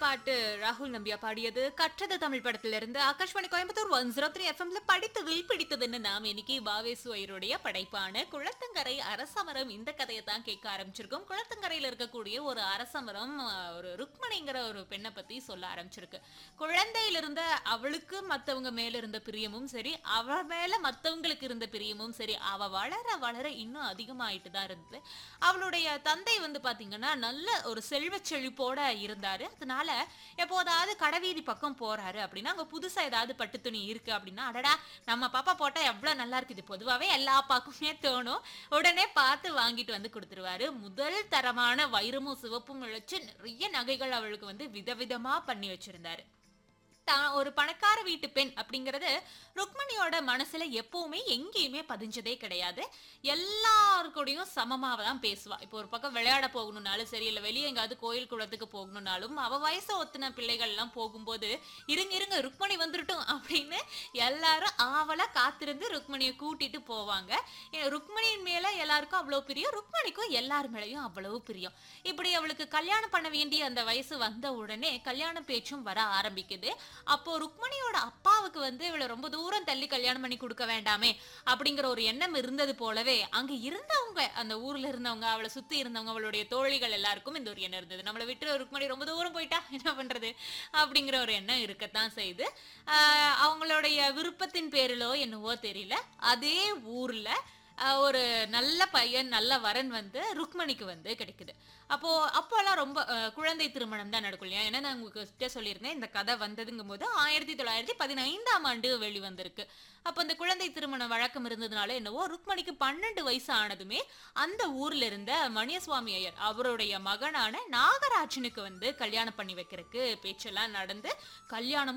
பாட்டு ராகுல் நம்பியா பாடியது கற்றது தமிழ் படத்திலிருந்து Akashvani Coimbatore one zero three எஃப்எம்ல படித்ததில் பிடித்ததுன்னு நாம் இன்னைக்கு பாவேசு ஐயருடைய படைப்பான குளத்தங்கரை அரசமரம் இந்த கதையை தான் கேட்க ஆரம்பிச்சிருக்கோம் குளத்தங்கரையில இருக்கக்கூடிய ஒரு அரசமரம் அஹ், ஒரு ருக்மணிங்கிற ஒரு பெண்ணை பத்தி சொல்ல ஆரம்பிச்சிருக்கு குழந்தையில இருந்த அவளுக்கு மத்தவங்க மேல இருந்த பிரியமும் சரி அவ மேல மத்தவங்களுக்கு இருந்த பிரியமும் சரி அவ வளர வளர இன்னும் அதிகமாயிட்டு தான் இருந்தது அவளுடைய தந்தை வந்து பாத்தீங்கன்னா நல்ல ஒரு செல்வச் செழிப்போட இருந்தாரு அதனால எப்போதாவது கடைவீதி பக்கம் போறாரு அப்படின்னா அங்க புதுசா ஏதாவது பட்டு துணி இருக்கு அப்படின்னா அடடா நம்ம பாப்பா போட்டா எவ்வளவு நல்லா இருக்குது பொதுவாவே எல்லா பாக்குமே தோணும் உடனே பார்த்து வாங்கிட்டு வந்து கொடுத்துருவாரு முதல் தரமான வைரமும் சிவப்பும் இழைச்சு நிறைய நகைகள் அவளுக்கு வந்து விதவிதமா பண்ணி வச்சிருந்தாரு தான் ஒரு பணக்கார வீட்டு பெண் அப்படிங்கிறது ருக்மணியோட மனசுல எப்பவுமே எங்கேயுமே பதிஞ்சதே கிடையாது எல்லாருக்கூடயும் சமமாக தான் பேசுவா இப்போ ஒரு பக்கம் விளையாட போகணும்னாலும் சரி இல்லை வெளியே எங்காவது கோயில் குளத்துக்கு போகணும்னாலும் அவ வயசை ஒத்துன பிள்ளைகள் எல்லாம் போகும்போது இருங்க இருங்க ருக்மணி வந்துருட்டும் அப்படின்னு எல்லாரும் ஆவலா காத்திருந்து ருக்மணியை கூட்டிட்டு போவாங்க ஏ, ருக்மணியின் மேல எல்லாருக்கும் அவ்வளவு பிரியம் ருக்மணிக்கும் எல்லார் மேலயும் அவ்வளவு பிரியம் இப்படி அவளுக்கு கல்யாணம் பண்ண வேண்டிய அந்த வயசு வந்த உடனே கல்யாண பேச்சும் வர ஆரம்பிக்குது அப்போ ருக்மணியோட அப்பாவுக்கு வந்து இவளை ரொம்ப தூரம் தள்ளி கல்யாணம் பண்ணி கொடுக்க வேண்டாமே அப்படிங்கிற ஒரு எண்ணம் இருந்தது போலவே அங்க இருந்தவங்க அந்த ஊர்ல இருந்தவங்க அவளை சுத்தி இருந்தவங்க அவளுடைய தோழிகள் எல்லாருக்கும் இந்த ஒரு எண்ணம் இருந்தது நம்மளை விட்டு ருக்மணி ரொம்ப தூரம் போயிட்டா என்ன பண்றது அப்படிங்கிற ஒரு எண்ணம் இருக்கத்தான் செய்யுது ஆஹ் அவங்களுடைய விருப்பத்தின் பேரிலோ என்னவோ தெரியல அதே ஊர்ல ஆஹ் ஒரு நல்ல பையன் நல்ல வரன் வந்து ருக்மணிக்கு வந்து கிடைக்குது அப்போ அப்போல்லாம் ரொம்ப ஆஹ் குழந்தை திருமணம் தான் நடக்கும் இல்லையா ஏன்னா நான் உங்ககிட்ட சொல்லியிருந்தேன் இந்த கதை வந்ததுங்கும் போது ஆயிரத்தி தொள்ளாயிரத்தி பதினைந்தாம் ஆண்டு வெளிவந்திருக்கு அப்போ இந்த குழந்தை திருமண வழக்கம் இருந்ததுனால என்னவோ ருக்மணிக்கு பன்னெண்டு வயசு ஆனதுமே அந்த ஊர்ல இருந்த மணியசுவாமி ஐயர் அவருடைய மகனான நாகராஜனுக்கு வந்து கல்யாணம் பண்ணி வைக்கிறதுக்கு பேச்செல்லாம் நடந்து கல்யாணம்